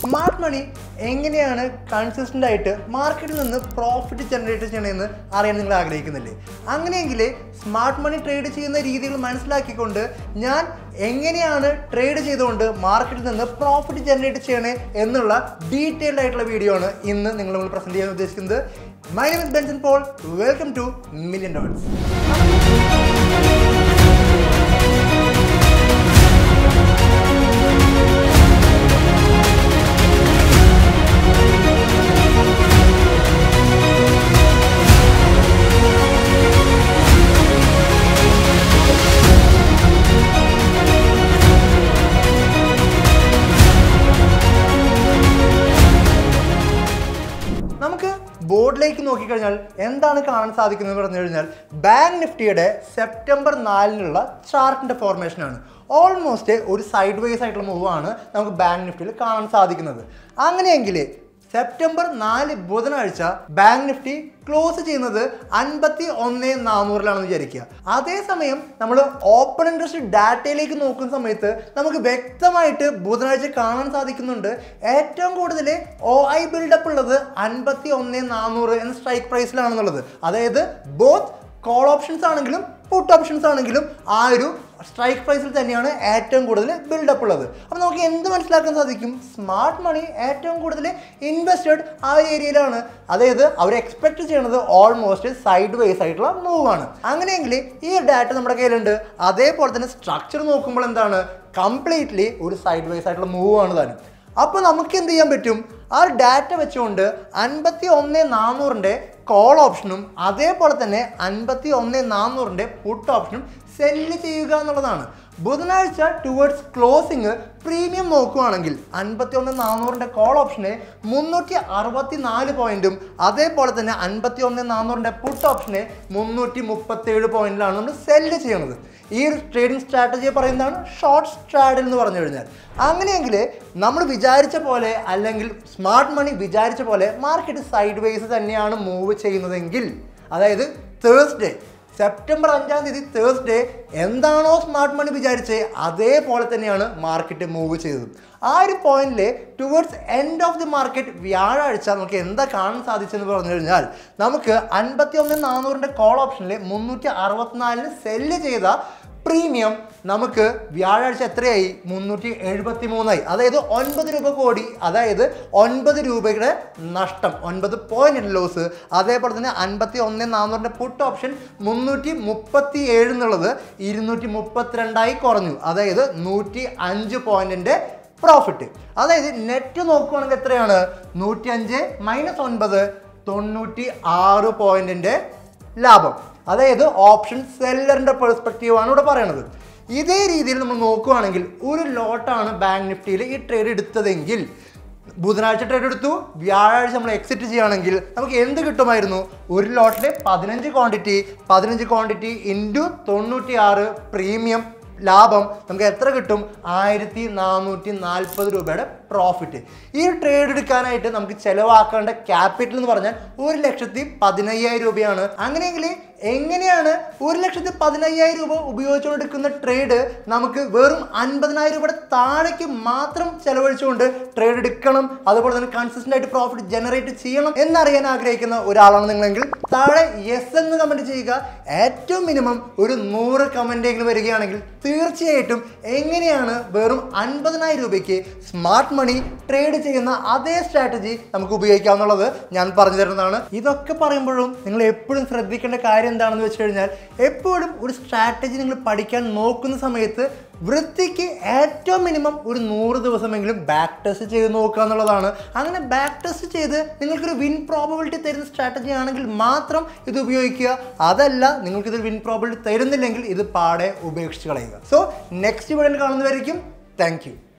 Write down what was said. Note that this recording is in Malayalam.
സ്മാർട്ട് മണി എങ്ങനെയാണ് കൺസിസ്റ്റൻ്റ് ആയിട്ട് മാർക്കറ്റിൽ നിന്ന് പ്രോഫിറ്റ് ജനറേറ്റ് ചെയ്യണമെന്ന് അറിയാൻ നിങ്ങൾ ആഗ്രഹിക്കുന്നില്ലേ അങ്ങനെയെങ്കിൽ സ്മാർട്ട് മണി ട്രേഡ് ചെയ്യുന്ന രീതികൾ മനസ്സിലാക്കിക്കൊണ്ട് ഞാൻ എങ്ങനെയാണ് ട്രേഡ് ചെയ്തുകൊണ്ട് മാർക്കറ്റിൽ നിന്ന് പ്രോഫിറ്റ് ജനറേറ്റ് ചെയ്യണേ എന്നുള്ള ഡീറ്റെയിൽഡ് ആയിട്ടുള്ള വീഡിയോ ആണ് ഇന്ന് നിങ്ങൾ നമ്മൾ പ്രസൻറ്റ് ചെയ്യാൻ ഉദ്ദേശിക്കുന്നത് my name is Benson Paul welcome to million dots നമുക്ക് ബോർഡിലേക്ക് നോക്കിക്കഴിഞ്ഞാൽ എന്താണ് കാണാൻ സാധിക്കുന്നത് പറഞ്ഞു കഴിഞ്ഞാൽ ബാങ്ക് നിഫ്റ്റിയുടെ സെപ്റ്റംബർ നാലിനുള്ള ചാർട്ടിൻ്റെ ഫോർമേഷനാണ് ഓൾമോസ്റ്റ് ഒരു സൈഡ് വേസ് ആയിട്ടുള്ള മൂവ് ആണ് നമുക്ക് ബാങ്ക് നിഫ്റ്റിയിൽ കാണാൻ സാധിക്കുന്നത് അങ്ങനെയെങ്കിൽ സെപ്റ്റംബർ നാല് ബുധനാഴ്ച ബാങ്ക് നിഫ്റ്റി ക്ലോസ് ചെയ്യുന്നത് അൻപത്തി ഒന്ന് നാനൂറിലാണെന്ന് വിചാരിക്കുക അതേസമയം നമ്മൾ ഓപ്പൺ ഇൻട്രസ്റ്റ് ഡാറ്റയിലേക്ക് നോക്കുന്ന സമയത്ത് നമുക്ക് വ്യക്തമായിട്ട് ബുധനാഴ്ച കാണാൻ സാധിക്കുന്നുണ്ട് ഏറ്റവും കൂടുതൽ ഒ ഐ ബിൽഡപ്പ് ഉള്ളത് അൻപത്തി ഒന്ന് നാനൂറ് എന്ന സ്ട്രൈക്ക് പ്രൈസിലാണെന്നുള്ളത് അതായത് ബോത്ത് കോൾ ഓപ്ഷൻസ് ആണെങ്കിലും പുട്ട് ഓപ്ഷൻസ് ആണെങ്കിലും ആ ഒരു സ്ട്രൈക്ക് പ്രൈസിൽ തന്നെയാണ് ഏറ്റവും കൂടുതൽ ബിൽഡപ്പ് ഉള്ളത് അപ്പോൾ നമുക്ക് എന്ത് മനസ്സിലാക്കാൻ സാധിക്കും സ്മാർട്ട് മണി ഏറ്റവും കൂടുതൽ ഇൻവെസ്റ്റഡ് ആ ഒരു ഏരിയയിലാണ് അതായത് അവർ എക്സ്പെക്ട് ചെയ്യുന്നത് ഓൾമോസ്റ്റ് സൈഡ് വേസ് ആയിട്ടുള്ള മൂവ് ആണ് അങ്ങനെയെങ്കിൽ ഈ ഡാറ്റ നമ്മുടെ കയ്യിലുണ്ട് അതേപോലെ തന്നെ സ്ട്രക്ചർ നോക്കുമ്പോൾ എന്താണ് കംപ്ലീറ്റ്ലി ഒരു സൈഡ് വേസ് ആയിട്ടുള്ള മൂവ് ആണ് താനും അപ്പോൾ നമുക്ക് എന്ത് ചെയ്യാൻ പറ്റും ആ ഡാറ്റ വെച്ചുകൊണ്ട് അൻപത്തി ഒന്ന് നാനൂറിൻ്റെ കോൾ ഓപ്ഷനും അതേപോലെ തന്നെ അൻപത്തി ഒന്ന് നാനൂറിൻ്റെ പുട്ട് ഓപ്ഷനും സെല്ല് ചെയ്യുക എന്നുള്ളതാണ് ബുധനാഴ്ച ടുവേർഡ്സ് ക്ലോസിങ് പ്രീമിയം നോക്കുകയാണെങ്കിൽ അൻപത്തി ഒന്ന് നാനൂറിൻ്റെ കോൾ ഓപ്ഷന് മുന്നൂറ്റി അറുപത്തി നാല് പോയിന്റും അതേപോലെ തന്നെ അൻപത്തി ഒന്ന് നാനൂറിൻ്റെ പുട്ട് ഓപ്ഷന് മുന്നൂറ്റി മുപ്പത്തി ഏഴ് പോയിന്റിലാണ് നമ്മൾ സെല്ല് ചെയ്യുന്നത് ഈ ഒരു ട്രേഡിംഗ് സ്ട്രാറ്റജിയെ പറയുന്നതാണ് ഷോർട്ട് സ്ട്രാഡിൽ എന്ന് പറഞ്ഞു കഴിഞ്ഞാൽ അങ്ങനെയെങ്കിൽ നമ്മൾ വിചാരിച്ച പോലെ അല്ലെങ്കിൽ സ്മാർട്ട് മണി വിചാരിച്ച പോലെ മാർക്കറ്റ് സൈഡ് വേസ് തന്നെയാണ് മൂവ് ചെയ്യുന്നതെങ്കിൽ അതായത് തേഴ്സ്ഡേ സെപ്റ്റംബർ അഞ്ചാം തീയതി തേഴ്സ്ഡേ എന്താണോ സ്മാർട്ട് മണി വിചാരിച്ചത് അതേപോലെ തന്നെയാണ് മാർക്കറ്റ് മൂവ് ചെയ്തത് ആ ഒരു പോയിന്റിൽ towards end of the market വ്യാഴാഴ്ച നമുക്ക് എന്താ കാണാൻ സാധിച്ചെന്ന് പറഞ്ഞു കഴിഞ്ഞാൽ നമുക്ക് അൻപത്തി ഒന്ന് നാനൂറിൻ്റെ കോൾ ഓപ്ഷനിൽ മുന്നൂറ്റി അറുപത്തിനാലിന് സെല്ല് ചെയ്ത പ്രീമിയം നമുക്ക് വ്യാഴാഴ്ച എത്രയായി മുന്നൂറ്റി എഴുപത്തി മൂന്നായി അതായത് ഒൻപത് രൂപ കോടി അതായത് ഒൻപത് രൂപയുടെ നഷ്ടം ഒൻപത് പോയിന്റ് ലോസ് അതേപോലെ തന്നെ അൻപത്തി ഒന്ന് നാനൂറിൻ്റെ പുട്ട് ഓപ്ഷൻ മുന്നൂറ്റി മുപ്പത്തി ഏഴ് എന്നുള്ളത് ഇരുന്നൂറ്റി മുപ്പത്തിരണ്ടായി കുറഞ്ഞു അതായത് നൂറ്റി അഞ്ച് പോയിന്റിൻ്റെ പ്രോഫിറ്റ് അതായത് നെറ്റ് നോക്കുകയാണെങ്കിൽ എത്രയാണ് നൂറ്റി അഞ്ച് മൈനസ് ഒൻപത് തൊണ്ണൂറ്റി ആറ് പോയിന്റിൻ്റെ ലാഭം അതായത് ഓപ്ഷൻ സെല്ലറിൻ്റെ പെർസ്പെക്റ്റീവ് ആണ് ഇവിടെ പറയുന്നത് ഇതേ രീതിയിൽ നമ്മൾ നോക്കുകയാണെങ്കിൽ ഒരു ലോട്ടാണ് ബാങ്ക് നിഫ്റ്റിയിൽ ഈ ട്രേഡ് എടുത്തതെങ്കിൽ ബുധനാഴ്ച ട്രേഡ് എടുത്തു വ്യാഴാഴ്ച നമ്മൾ എക്സിറ്റ് ചെയ്യുകയാണെങ്കിൽ നമുക്ക് എന്ത് കിട്ടുമായിരുന്നു ഒരു ലോട്ടിലെ പതിനഞ്ച് ക്വാണ്ടിറ്റി പതിനഞ്ച് ക്വാണ്ടിറ്റി ഇൻറ്റു തൊണ്ണൂറ്റി ആറ് പ്രീമിയം ലാഭം നമുക്ക് എത്ര കിട്ടും ആയിരത്തി നാനൂറ്റി നാൽപ്പത് രൂപയുടെ പ്രോഫിറ്റ് ഈ ട്രേഡ് എടുക്കാനായിട്ട് നമുക്ക് ചിലവാക്കേണ്ട ക്യാപിറ്റൽ എന്ന് പറഞ്ഞാൽ ഒരു ലക്ഷത്തി പതിനയ്യായിരം രൂപയാണ് അങ്ങനെയെങ്കിൽ എങ്ങനെയാണ് ഒരു ലക്ഷത്തി പതിനയ്യായിരം രൂപ ഉപയോഗിച്ചുകൊണ്ടിരിക്കുന്ന ട്രേഡ് നമുക്ക് വെറും അൻപതിനായിരം രൂപയുടെ താഴേക്ക് മാത്രം ചെലവഴിച്ചുകൊണ്ട് ട്രേഡ് എടുക്കണം അതുപോലെ തന്നെ കൺസിസ്റ്റന്റ് ആയിട്ട് പ്രോഫിറ്റ് ജനറേറ്റ് ചെയ്യണം എന്നറിയാൻ ആഗ്രഹിക്കുന്ന ഒരാളാണ് നിങ്ങളെങ്കിൽ താഴെ യെസ് എന്ന് കമന്റ് ചെയ്യുക ഏറ്റവും മിനിമം ഒരു നൂറ് കമന്റ് എങ്കിലും വരികയാണെങ്കിൽ തീർച്ചയായിട്ടും എങ്ങനെയാണ് വെറും അൻപതിനായിരം രൂപയ്ക്ക് സ്മാർട്ട് മണി ട്രേഡ് ചെയ്യുന്ന അതേ സ്ട്രാറ്റജി നമുക്ക് ഉപയോഗിക്കാവുന്നുള്ളത് ഞാൻ പറഞ്ഞു തരുന്നതാണ് ഇതൊക്കെ പറയുമ്പോഴും നിങ്ങൾ എപ്പോഴും ശ്രദ്ധിക്കേണ്ട കാര്യം എന്താണെന്ന് വെച്ച് കഴിഞ്ഞാൽ എപ്പോഴും ഒരു സ്ട്രാറ്റജി നിങ്ങൾ പഠിക്കാൻ നോക്കുന്ന സമയത്ത് വൃത്തിക്ക് ഏറ്റവും മിനിമം ഒരു നൂറ് ദിവസമെങ്കിലും ബാക്ക് ടെസ്റ്റ് ചെയ്ത് നോക്കുക എന്നുള്ളതാണ് അങ്ങനെ ബാക്ക് ടെസ്റ്റ് ചെയ്ത് നിങ്ങൾക്കൊരു വിൻ പ്രോബബിലിറ്റി തരുന്ന സ്ട്രാറ്റജി ആണെങ്കിൽ മാത്രം ഇത് ഉപയോഗിക്കുക അതല്ല നിങ്ങൾക്കിത് വിൻ പ്രോബിലിറ്റി തരുന്നില്ലെങ്കിൽ ഇത് പാടെ ഉപേക്ഷിച്ച് കളയുക സോ നെക്സ്റ്റ് വീഡിയോയിൽ കാണുന്നതായിരിക്കും താങ്ക്